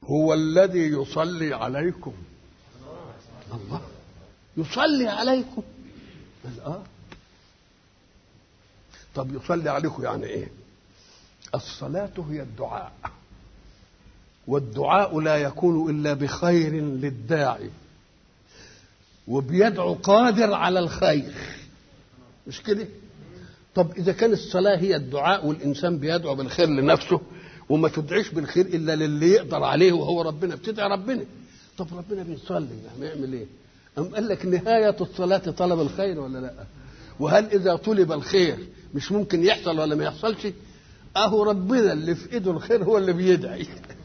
هو الذي يصلي عليكم الله يصلي عليكم قال اه طب يصلي عليكم يعني ايه الصلاة هي الدعاء والدعاء لا يكون إلا بخير للداعي وبيدعو قادر على الخير مش كده طب إذا كان الصلاة هي الدعاء والإنسان بيدعو بالخير لنفسه وما تدعيش بالخير إلا للي يقدر عليه وهو ربنا بتدعي ربنا طب ربنا بيصلي هنعمل إيه أم قال لك نهاية الصلاة طلب الخير ولا لا وهل إذا طلب الخير مش ممكن يحصل ولا ما يحصلش اهو ربنا اللي في ايده الخير هو اللي بيدعي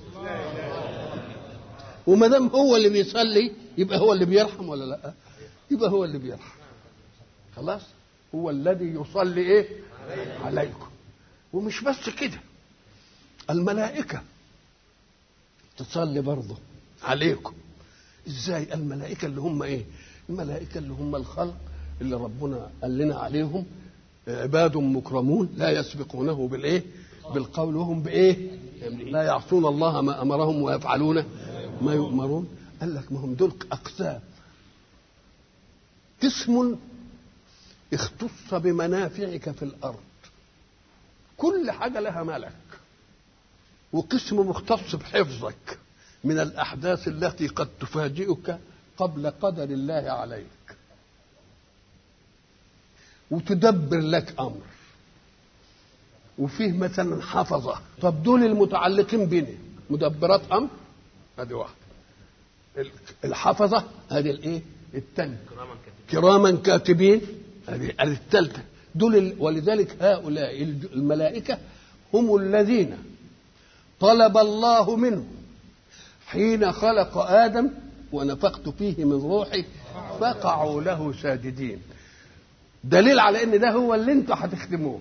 وما دام هو اللي بيصلي يبقى هو اللي بيرحم ولا لا يبقى هو اللي بيرحم خلاص هو الذي يصلي ايه عليكم ومش بس كده الملائكة تصلي برضه عليكم ازاي الملائكة اللي هم ايه الملائكة اللي هم الخلق اللي ربنا قال لنا عليهم عباد مكرمون لا يسبقونه بالايه بالقول وهم بايه لا يعصون الله ما امرهم ويفعلون ما يؤمرون قال لك ما هم دول اقسام قسم اختص بمنافعك في الارض كل حاجه لها ملك وقسم مختص بحفظك من الاحداث التي قد تفاجئك قبل قدر الله عليك وتدبر لك امر وفيه مثلا حفظه طب دول المتعلقين بنا مدبرات امر ادي واحده الحفظه ادي الايه الثانيه كراما كاتبين ادي الثالثه دول ولذلك هؤلاء الملائكه هم الذين طلب الله منهم حين خلق ادم ونفخت فيه من روحي فقعوا له ساجدين دليل على ان ده هو اللي انتم هتخدموه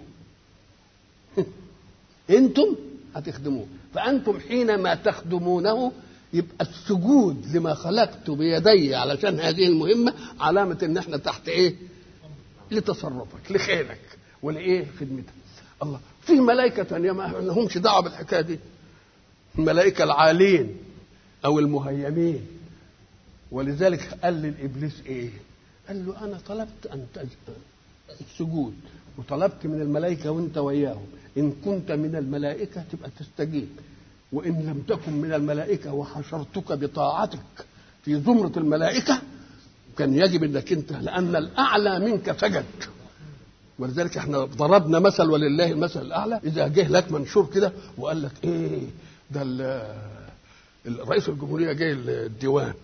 انتم هتخدموه فانتم حينما تخدمونه يبقى السجود لما خلقت بيدي علشان هذه المهمه علامه ان احنا تحت ايه لتصرفك لخيرك ولايه خدمتك الله في ملائكه تانية ما لهمش دعوه بالحكايه دي الملائكه العالين او المهيمين ولذلك قال للابليس ايه قال له انا طلبت ان السجود وطلبت من الملائكه وانت وياهم ان كنت من الملائكه تبقى تستجيب وان لم تكن من الملائكه وحشرتك بطاعتك في زمره الملائكه كان يجب انك انت لان الاعلى منك سجد ولذلك احنا ضربنا مثل ولله المثل الاعلى اذا جه لك منشور كده وقال لك ايه ده رئيس الجمهوريه جاي الديوان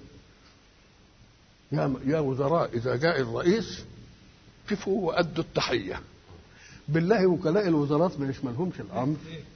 يا يا وزراء اذا جاء الرئيس كفوا وادوا التحيه بالله وكلاء الوزارات ما يشملهمش الامر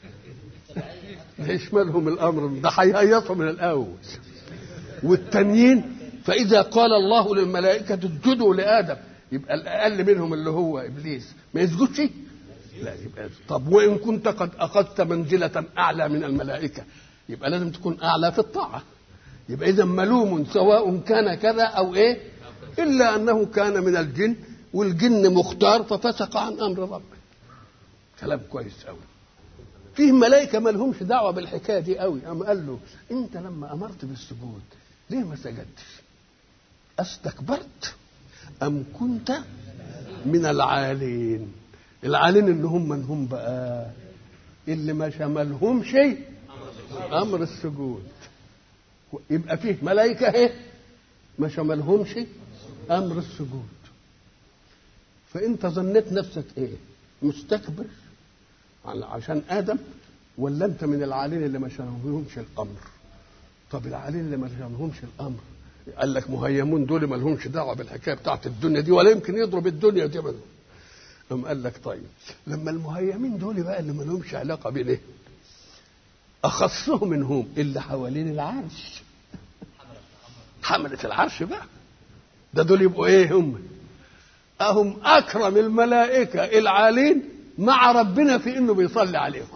يشملهم الامر ده هيهيصوا من الاول والتانيين فاذا قال الله للملائكه اسجدوا لادم يبقى الاقل منهم اللي هو ابليس ما يسجدش لا يبقى طب وان كنت قد اخذت منزله اعلى من الملائكه يبقى لازم تكون اعلى في الطاعه يبقى اذا ملوم سواء كان كذا او ايه الا انه كان من الجن والجن مختار ففسق عن امر ربه كلام كويس قوي فيه ملائكه ما لهمش دعوه بالحكايه دي قوي اما قال له انت لما امرت بالسجود ليه ما سجدتش استكبرت ام كنت من العالين العالين اللي هم من هم بقى اللي ما شملهم شيء امر السجود يبقى فيه ملائكه ايه ما شملهمش امر السجود فانت ظنيت نفسك ايه مستكبر عشان ادم ولا انت من العالين اللي ما شملهمش الامر طب العالين اللي ما شملهمش الامر قال لك مهيمون دول ما لهمش دعوه بالحكايه بتاعت الدنيا دي ولا يمكن يضرب الدنيا دي منهم قام قال لك طيب لما المهيمين دول بقى اللي ما لهمش علاقه بيه اخصهم منهم اللي حوالين العرش حملة العرش بقى ده دول يبقوا ايه هم اهم اكرم الملائكه العالين مع ربنا في انه بيصلي عليكم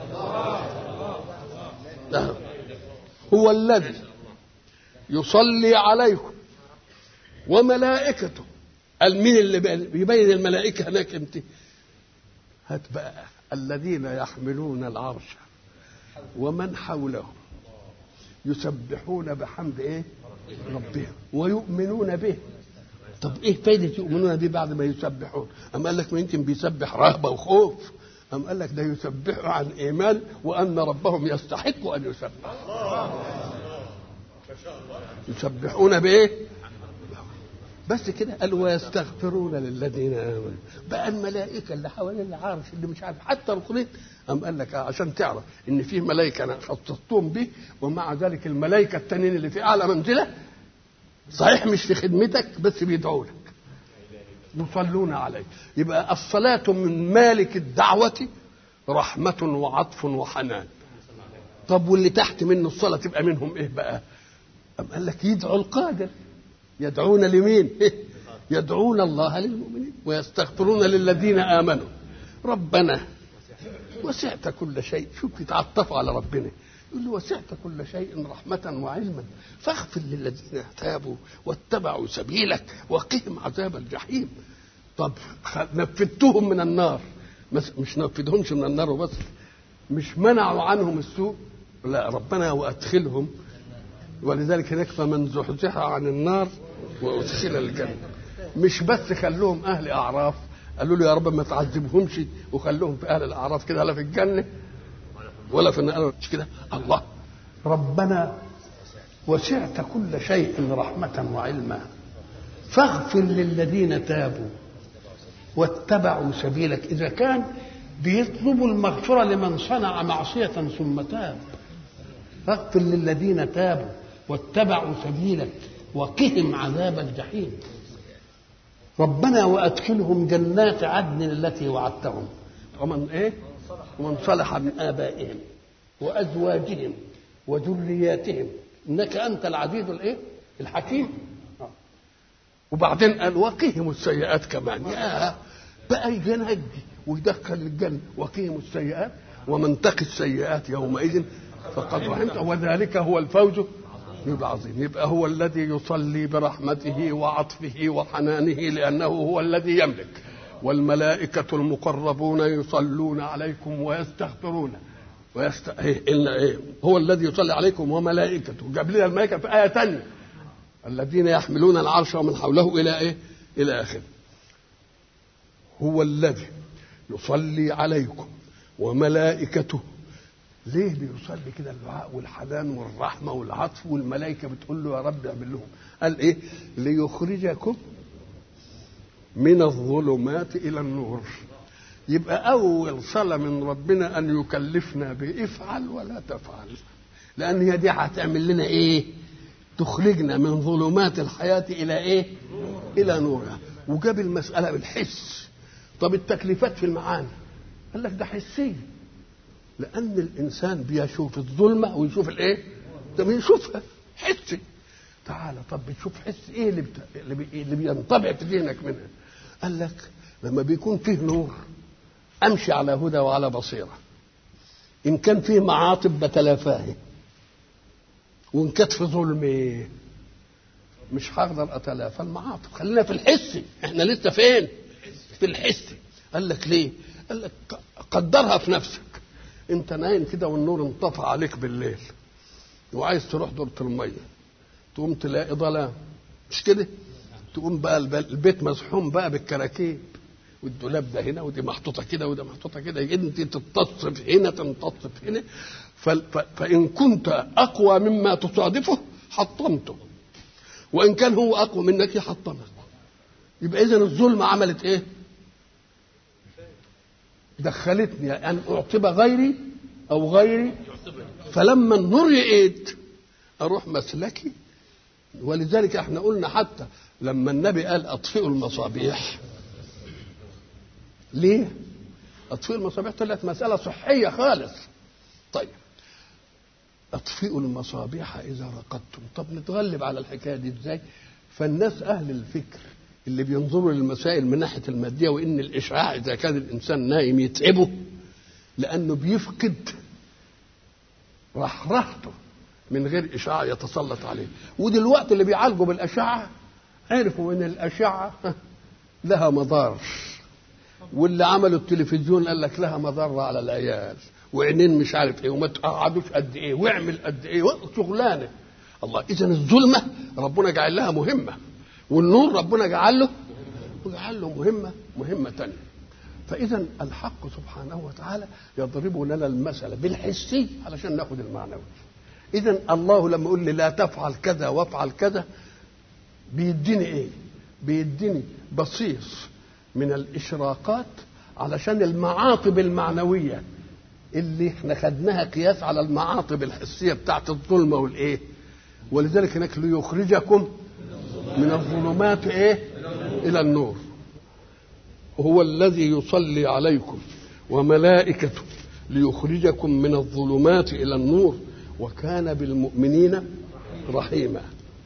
ده هو الذي يصلي عليكم وملائكته قال مين اللي بيبين الملائكه هناك امتى هات بقى الذين يحملون العرش ومن حوله يسبحون بحمد ايه ربهم ويؤمنون به طب ايه فايده يؤمنون به بعد ما يسبحون اما قال لك ما يمكن بيسبح رهبه وخوف أم قال لك ده يسبحوا عن إيمان وأن ربهم يستحق أن يسبح يسبحون بإيه بس كده قال ويستغفرون للذين آمنوا بقى الملائكة اللي حوالين العرش اللي مش عارف حتى الخليط أم قال لك عشان تعرف إن في ملائكة أنا خصصتهم به ومع ذلك الملائكة التانيين اللي في أعلى منزلة صحيح مش في خدمتك بس بيدعوا لك يصلون عليه يبقى الصلاة من مالك الدعوة رحمة وعطف وحنان طب واللي تحت منه الصلاة تبقى منهم ايه بقى أم قال لك يدعو القادر يدعون لمين يدعون الله للمؤمنين ويستغفرون للذين آمنوا ربنا وسعت كل شيء شوف يتعطفوا على ربنا يقول له وسعت كل شيء رحمة وعلما فاغفر للذين تابوا واتبعوا سبيلك وقهم عذاب الجحيم طب نفذتهم من النار مش نفذهمش من النار وبس مش منعوا عنهم السوء لا ربنا وادخلهم ولذلك هناك فمن زحزح عن النار وادخل الجنه مش بس خلوهم اهل اعراف قالوا له يا رب ما تعذبهمش وخلوهم في اهل الاعراف كده لا في الجنه ولا في النار مش كده الله ربنا وسعت كل شيء رحمة وعلما فاغفر للذين تابوا واتبعوا سبيلك إذا كان بيطلبوا المغفرة لمن صنع معصية ثم تاب فاغفر للذين تابوا واتبعوا سبيلك وقهم عذاب الجحيم ربنا وادخلهم جنات عدن التي وعدتهم ومن ايه ومن صلح من آبائهم وأزواجهم وذرياتهم إنك أنت العزيز الإيه؟ الحكيم وبعدين قال وقهم السيئات كمان يا بقى ينجي ويدخل الجنة وقهم السيئات ومن تقي السيئات يومئذ فقد رحمته وذلك هو الفوز العظيم يبقى هو الذي يصلي برحمته وعطفه وحنانه لأنه هو الذي يملك والملائكة المقربون يصلون عليكم ويستغفرون ويست... إيه إيه هو الذي يصلي عليكم وملائكته جاب لنا الملائكة في آية ثانية الذين يحملون العرش ومن حوله إلى إيه إلى آخره هو الذي يصلي عليكم وملائكته ليه بيصلي كده الدعاء والحنان والرحمة والعطف والملائكة بتقول له يا رب اعمل لهم قال إيه ليخرجكم من الظلمات الى النور يبقى اول صلاه من ربنا ان يكلفنا بافعل ولا تفعل لان هي دي هتعمل لنا ايه تخرجنا من ظلمات الحياه الى ايه الى نورها وجاب المساله بالحس طب التكليفات في المعاني قال لك ده حسيه لان الانسان بيشوف الظلمه ويشوف الايه ده بيشوفها حسي تعالى طب بتشوف حس ايه اللي, بت... اللي, بي... اللي بينطبع في ذهنك منها قال لك لما بيكون فيه نور امشي على هدى وعلى بصيره ان كان فيه معاطب بتلافاه وان كانت في ظلم مش هقدر اتلافى المعاطب خلينا في الحس احنا لسه فين في الحس قال لك ليه قال لك قدرها في نفسك انت نايم كده والنور انطفى عليك بالليل وعايز تروح دورة الميه تقوم تلاقي ظلام مش كده تقوم بقى البيت مزحوم بقى بالكراكيب والدولاب ده هنا ودي محطوطه كده وده محطوطه كده انت تتصف هنا تنتصف هنا فان كنت اقوى مما تصادفه حطمته وان كان هو اقوى منك يحطمك يبقى اذا الظلمه عملت ايه دخلتني ان اعطب غيري او غيري فلما النور يئد اروح مسلكي ولذلك احنا قلنا حتى لما النبي قال اطفئوا المصابيح ليه اطفئوا المصابيح طلعت مساله صحيه خالص طيب اطفئوا المصابيح اذا رقدتم طب نتغلب على الحكايه دي ازاي فالناس اهل الفكر اللي بينظروا للمسائل من ناحيه الماديه وان الاشعاع اذا كان الانسان نايم يتعبه لانه بيفقد رحرحته من غير اشعاع يتسلط عليه ودلوقتي اللي بيعالجوا بالاشعه عرفوا ان الاشعه لها مضار واللي عملوا التلفزيون قال لك لها مضره على العيال وعينين مش عارف ايه وما تقعدوش قد ايه واعمل قد ايه شغلانه الله اذا الظلمه ربنا جعل لها مهمه والنور ربنا جعل له وجعل له مهمه مهمه ثانيه فاذا الحق سبحانه وتعالى يضرب لنا المثل بالحسي علشان ناخد المعنوي اذا الله لما يقول لي لا تفعل كذا وافعل كذا بيديني ايه بيديني بصيص من الاشراقات علشان المعاطب المعنويه اللي احنا خدناها قياس على المعاطب الحسيه بتاعت الظلمه والايه ولذلك هناك ليخرجكم من الظلمات ايه الى النور هو الذي يصلي عليكم وملائكته ليخرجكم من الظلمات الى النور وكان بالمؤمنين رحيما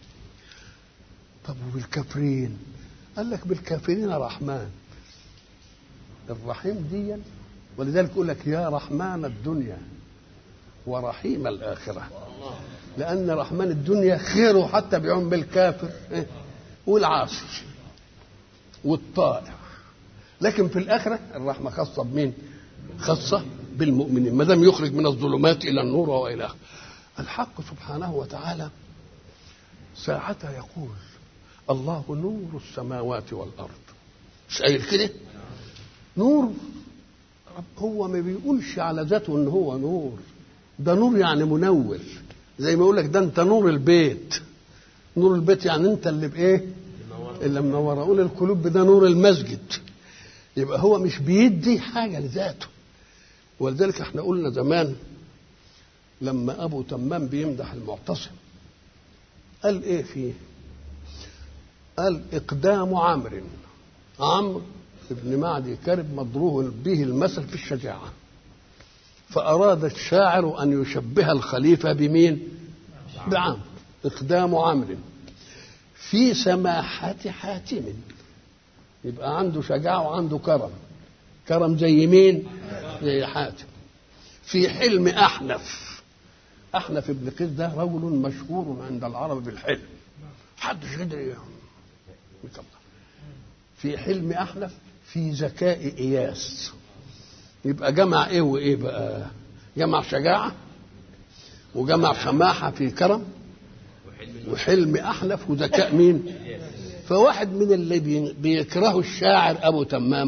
طب وبالكافرين قال لك بالكافرين رحمن الرحيم دي ولذلك يقول لك يا رحمن الدنيا ورحيم الآخرة لأن رحمن الدنيا خيره حتى بيعم بالكافر والعاصي والطائع لكن في الآخرة الرحمة خاصة بمين؟ خاصة بالمؤمنين ما دام يخرج من الظلمات إلى النور وإلى آخره الحق سبحانه وتعالى ساعتها يقول الله نور السماوات والأرض مش قايل كده؟ نور هو ما بيقولش على ذاته ان هو نور ده نور يعني منور زي ما يقول لك ده انت نور البيت نور البيت يعني انت اللي بايه اللي منور اقول القلوب ده نور المسجد يبقى هو مش بيدي حاجه لذاته ولذلك احنا قلنا زمان لما ابو تمام بيمدح المعتصم قال ايه فيه قال اقدام عمرو عمرو ابن معدي كرب مضروه به المثل في الشجاعة فأراد الشاعر أن يشبه الخليفة بمين بعمرو إقدام عمرو في سماحة حاتم يبقى عنده شجاعة وعنده كرم كرم زي مين زي حاتم في حلم أحنف أحنف ابن قيس ده رجل مشهور عند العرب بالحلم حدش قدر يطلع في حلم أحنف في ذكاء إياس يبقى جمع إيه وإيه بقى جمع شجاعة وجمع سماحة في كرم وحلم أحنف وذكاء مين فواحد من اللي بيكرهوا الشاعر أبو تمام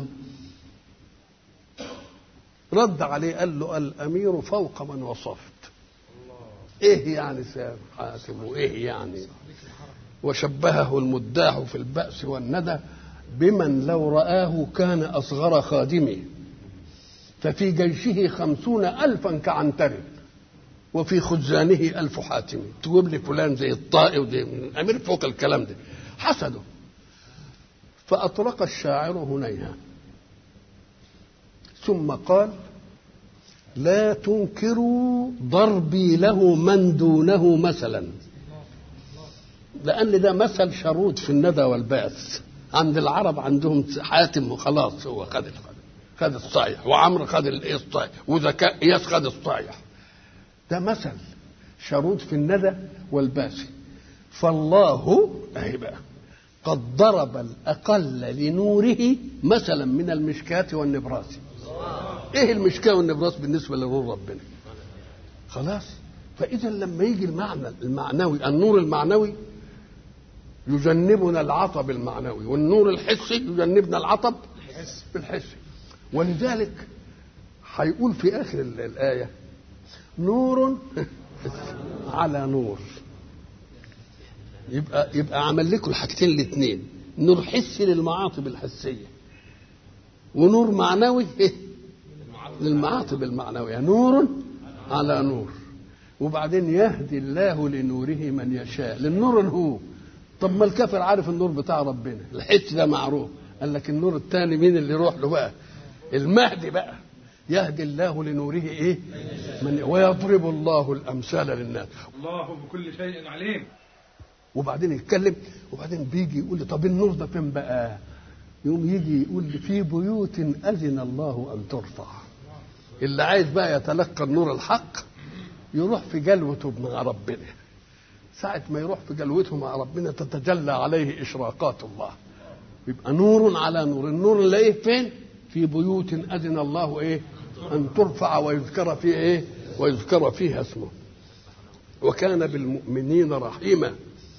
رد عليه قال له الأمير فوق من وصفت إيه يعني سام حاتم وإيه يعني وشبهه المداح في البأس والندى بمن لو رآه كان أصغر خادمه ففي جيشه خمسون ألفا كعنتر وفي خزانه ألف حاتم تجيب لي فلان زي الطائي وزي الأمير فوق الكلام ده حسده فأطلق الشاعر هنيها ثم قال لا تنكروا ضربي له من دونه مثلا لأن ده مثل شرود في الندى والبأس عند العرب عندهم حاتم وخلاص هو خد خد الصايح وعمرو خد الايه الصايح وذكاء اياس خد الصايح ده مثل شرود في الندى والباسي فالله اهي بقى قد ضرب الاقل لنوره مثلا من المشكاة والنبراس ايه المشكاة والنبراس بالنسبة لنور ربنا خلاص فاذا لما يجي المعنى المعنوي النور المعنوي يجنبنا العطب المعنوي والنور الحسي يجنبنا العطب الحسي ولذلك هيقول في اخر الايه نور على نور يبقى يبقى عمل لكم الحاجتين الاثنين نور حسي للمعاطب الحسيه ونور معنوي إيه؟ للمعاطب المعنويه نور على نور وبعدين يهدي الله لنوره من يشاء للنور هو طب ما الكافر عارف النور بتاع ربنا الحس ده معروف قال لك النور الثاني مين اللي يروح له بقى المهدي بقى يهدي الله لنوره ايه من ويضرب الله الامثال للناس الله بكل شيء عليم وبعدين يتكلم وبعدين بيجي يقول لي طب النور ده فين بقى يقوم يجي يقول لي في بيوت اذن الله ان ترفع اللي عايز بقى يتلقى النور الحق يروح في جلوته مع ربنا ساعة ما يروح في جلوته مع ربنا تتجلى عليه إشراقات الله يبقى نور على نور النور نلاقيه فين في بيوت أذن الله إيه أن ترفع ويذكر فيه إيه ويذكر فيها اسمه وكان بالمؤمنين رحيما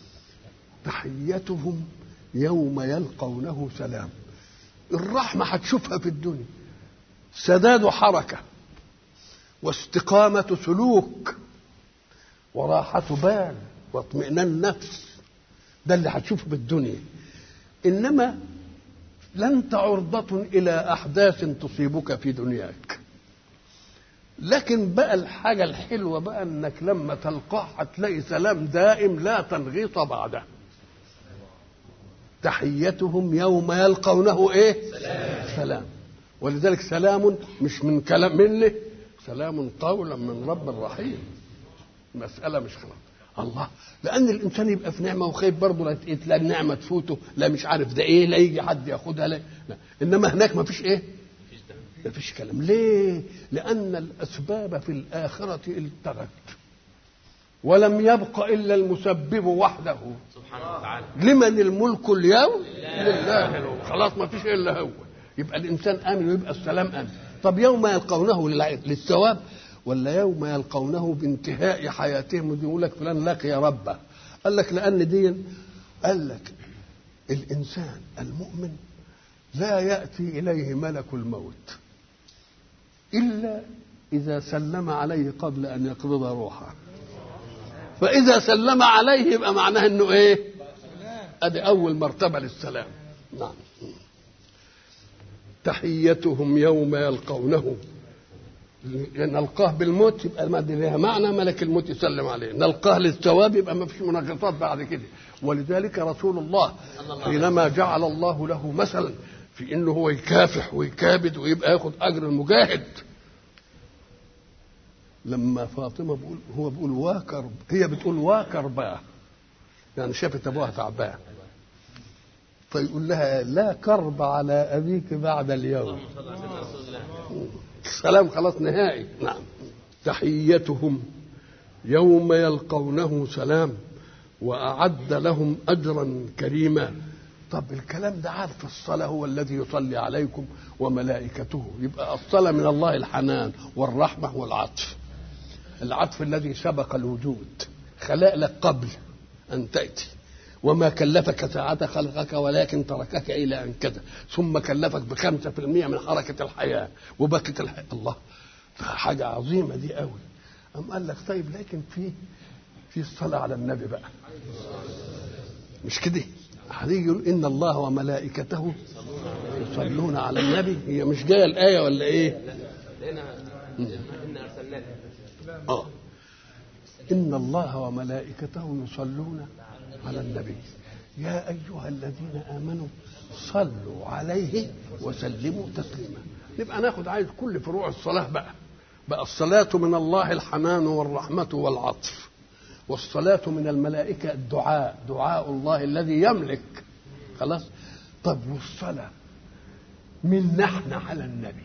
تحيتهم يوم يلقونه سلام الرحمة هتشوفها في الدنيا سداد حركة واستقامة سلوك وراحة بال واطمئنان نفس ده اللي هتشوفه بالدنيا إنما لن عرضة إلى أحداث تصيبك في دنياك لكن بقى الحاجة الحلوة بقى انك لما تلقاه هتلاقي سلام دائم لا تنغيط بعده تحيتهم يوم يلقونه ايه سلام, سلام. ولذلك سلام مش من كلام منه سلام قولا من رب رحيم المسألة مش خلاص الله لأن الإنسان يبقى في نعمة وخايف برضه لا لا النعمة تفوته لا مش عارف ده إيه لا يجي حد ياخدها لا, لا. إنما هناك ما فيش إيه ما فيش كلام ليه لأن الأسباب في الآخرة التغت ولم يبق إلا المسبب وحده سبحانه وتعالى لمن الملك اليوم لله خلاص ما فيش إلا هو يبقى الإنسان آمن ويبقى السلام آمن طب يوم يلقونه للثواب ولا يوم يلقونه بانتهاء حياتهم يقول لك فلان لقي ربه قال لك لأن دي قال لك الإنسان المؤمن لا يأتي إليه ملك الموت إلا إذا سلم عليه قبل أن يقبض روحه فإذا سلم عليه يبقى معناه إنه إيه؟ أدي أول مرتبة للسلام نعم تحيتهم يوم يلقونه نلقاه بالموت يبقى ما لها معنى ملك الموت يسلم عليه نلقاه للثواب يبقى ما فيش مناقضات بعد كده ولذلك رسول الله حينما جعل الله له مثلا في انه هو يكافح ويكابد ويبقى ياخد اجر المجاهد لما فاطمه بقول هو بيقول واكرب هي بتقول واكرباه يعني شافت ابوها تعبان فيقول لها لا كرب على ابيك بعد اليوم السلام خلاص نهائي نعم تحيتهم يوم يلقونه سلام واعد لهم اجرا كريما طب الكلام ده عارف الصلاة هو الذي يصلي عليكم وملائكته يبقى الصلاة من الله الحنان والرحمة والعطف العطف الذي سبق الوجود خلق لك قبل أن تأتي وما كلفك ساعة خلقك ولكن تركك إلى أن كذا ثم كلفك بخمسة في المية من حركة الحياة وبكت الحياة الله حاجة عظيمة دي قوي أم قال لك طيب لكن في في الصلاة على النبي بقى مش كده هيجي يقول ان الله وملائكته يصلون على النبي هي مش جايه الايه ولا ايه؟ اه ان الله وملائكته يصلون على النبي يا ايها الذين امنوا صلوا عليه وسلموا تسليما نبقى ناخد عايز كل فروع الصلاه بقى بقى الصلاه من الله الحنان والرحمه والعطف والصلاة من الملائكة الدعاء دعاء الله الذي يملك خلاص طب والصلاة من نحن على النبي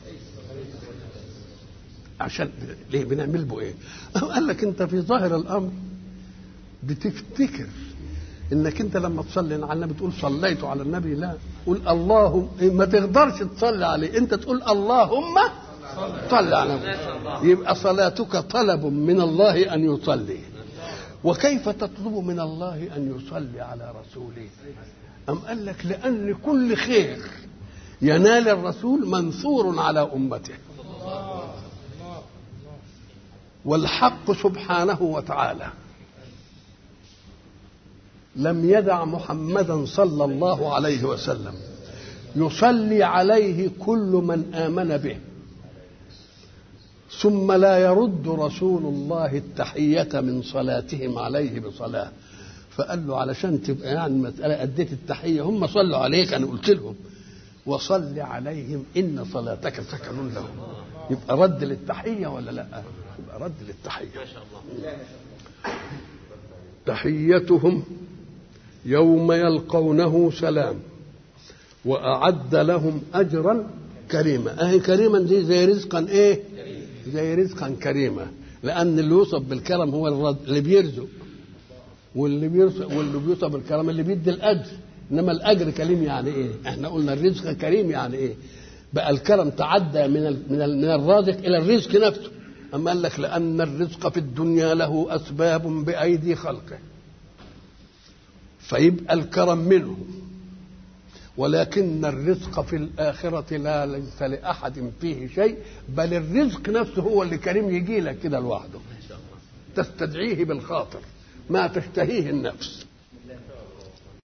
عشان ليه بنعمل به ايه قال لك انت في ظاهر الامر بتفتكر انك انت لما تصلي على النبي تقول صليت على النبي لا قول اللهم ما تقدرش تصلي عليه انت تقول اللهم صل على النبي يبقى صلاتك طلب من الله ان يصلي وكيف تطلب من الله ان يصلي على رسوله ام قال لك لان كل خير ينال الرسول منثور على امته والحق سبحانه وتعالى لم يدع محمدا صلى الله عليه وسلم يصلي عليه كل من امن به ثم لا يرد رسول الله التحية من صلاتهم عليه بصلاة فقال له علشان تبقى يعني مسألة أديت التحية هم صلوا عليك أنا قلت لهم وصل عليهم إن صلاتك سكن لهم يبقى رد للتحية ولا لا يبقى رد للتحية ما شاء الله تحيتهم يوم يلقونه سلام وأعد لهم أجرا كريما أهي كريما دي زي رزقا إيه زي رزقا كريما لأن اللي يوصف بالكرم هو الرد اللي بيرزق واللي بيرزق واللي بيوصف بالكرم اللي بيدي الأجر إنما الأجر كريم يعني إيه؟ إحنا قلنا الرزق كريم يعني إيه؟ بقى الكرم تعدى من ال من ال من الرازق الى الرزق نفسه اما قال لك لان الرزق في الدنيا له اسباب بايدي خلقه فيبقى الكرم منه ولكن الرزق في الآخرة لا ليس لأحد فيه شيء بل الرزق نفسه هو اللي كريم يجي لك كده لوحده تستدعيه بالخاطر ما تشتهيه النفس